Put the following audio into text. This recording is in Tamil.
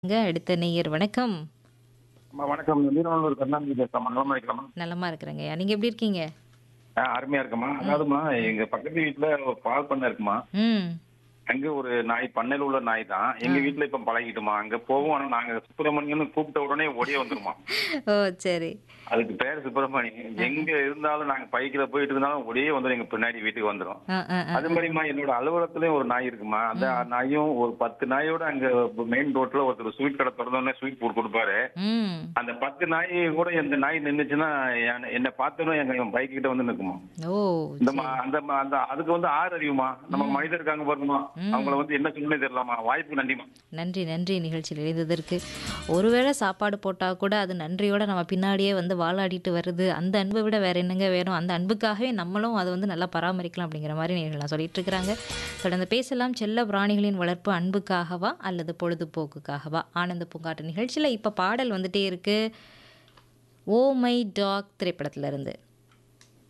ங்க அடுத்த நேயர் வணக்கம் அம்மா வணக்கம் வீரநல்லூர் கருணாநிதி பேசுறேன் நலமா இருக்கலாமா நலமா இருக்கிறேங்க நீங்க எப்படி இருக்கீங்க ஆ, அருமையா இருக்கம்மா அதாவதுமா எங்க பக்கத்து வீட்டுல ஒரு பால் பண்ணை இருக்குமா ம் அங்க ஒரு நாய் பண்ணையில உள்ள நாய் தான் எங்க வீட்டுல இப்ப பழகிட்டுமா அங்க போவோம் ஆனா நாங்க சுப்பிரமணியன்னு கூப்பிட்ட உடனே ஓடியே வந்துருமா ஓ சரி அதுக்கு பேர் சுப்பிரமணியம் எங்க இருந்தாலும் நாங்க பைக்கில போயிட்டு இருந்தாலும் ஓடியே வந்துடும் எங்க பின்னாடி வீட்டுக்கு வந்துடும் ஆ ஆ ஆ. அது மாதிரிமா என்னோட அலுவலகத்திலயும் ஒரு நாய் இருக்குமா அந்த நாயும் ஒரு பத்து நாயோட அங்க மெயின் ரோட்ல ஒருத்தர் ஸ்வீட் கடை திறந்தோடனே ஸ்வீட் போட்டு கொடுப்பாரு ம் அந்த பத்து நாய் கூட எந்த நாய் நின்னுச்சுன்னா என்ன- என்னை பார்த்தோன்னா எங்க பைக் கிட்ட வந்து நிக்குமா ஓ இந்த மா- அந்த மா- அந்த அதுக்கு வந்து ஆறு அறிவுமா நம்ம மனிதர் இருக்காங்க பாருங்கம்மா அவங்கள வந்து என்ன சொல்லணும் தெரியலாமா வாய்ப்பு நன்றிமா நன்றி நன்றி நிகழ்ச்சியில் இணைந்ததற்கு ஒருவேளை சாப்பாடு போட்டால் கூட அது நன்றியோட நம்ம பின்னாடியே வந்து வாழாடிட்டு வருது அந்த அன்பை விட வேற என்னங்க வேணும் அந்த அன்புக்காகவே நம்மளும் அதை வந்து நல்லா பராமரிக்கலாம் அப்படிங்கிற மாதிரி நேர்கள்லாம் சொல்லிட்டு இருக்கிறாங்க தொடர்ந்து பேசலாம் செல்ல பிராணிகளின் வளர்ப்பு அன்புக்காகவா அல்லது பொழுதுபோக்குக்காகவா ஆனந்த பூங்காட்டு நிகழ்ச்சியில் இப்போ பாடல் வந்துட்டே இருக்கு ஓ மை டாக் திரைப்படத்துல இருந்து